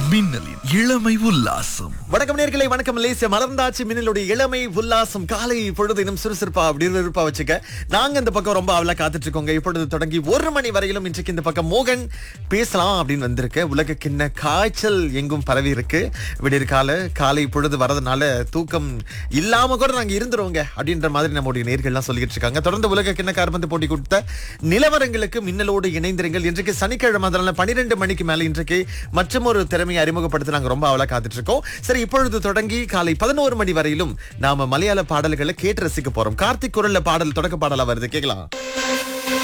மின்னலின் இளமை உல்லாசம் வணக்கம் நேர்களை வணக்கம் லேசிய மலர்ந்தாச்சு மின்னலுடைய இளமை உல்லாசம் காலை பொழுது இன்னும் சுறுசுறுப்பா அப்படி இருப்பா வச்சுக்க நாங்க இந்த பக்கம் ரொம்ப அவளா காத்துட்டு இருக்கோங்க இப்பொழுது தொடங்கி ஒரு மணி வரையிலும் இன்றைக்கு இந்த பக்கம் மோகன் பேசலாம் அப்படின்னு வந்திருக்கு உலக கிண்ண காய்ச்சல் எங்கும் பரவி இருக்கு விடியற்கால காலை பொழுது வரதுனால தூக்கம் இல்லாம கூட நாங்க இருந்துருவோங்க அப்படின்ற மாதிரி நம்முடைய நேர்கள்லாம் சொல்லிட்டு இருக்காங்க தொடர்ந்து உலக கிண்ண கார்பந்து போட்டி கொடுத்த நிலவரங்களுக்கு மின்னலோடு இணைந்திருங்கள் இன்றைக்கு சனிக்கிழமை அதனால பனிரெண்டு மணிக்கு மேல இன்றைக்கு மற்றும் ஒரு திறமையை அறிமுகப்படுத்த நாங்க ரொம்ப அவளா காத்துட்டு இருக்கோம் சரி இப்பொழுது தொடங்கி காலை பதினோரு மணி வரையிலும் நாம மலையாள பாடல்களை கேட்டு ரசிக்க போறோம் கார்த்திக் குரல்ல பாடல் தொடக்க பாடலா வருது கேட்கலாம்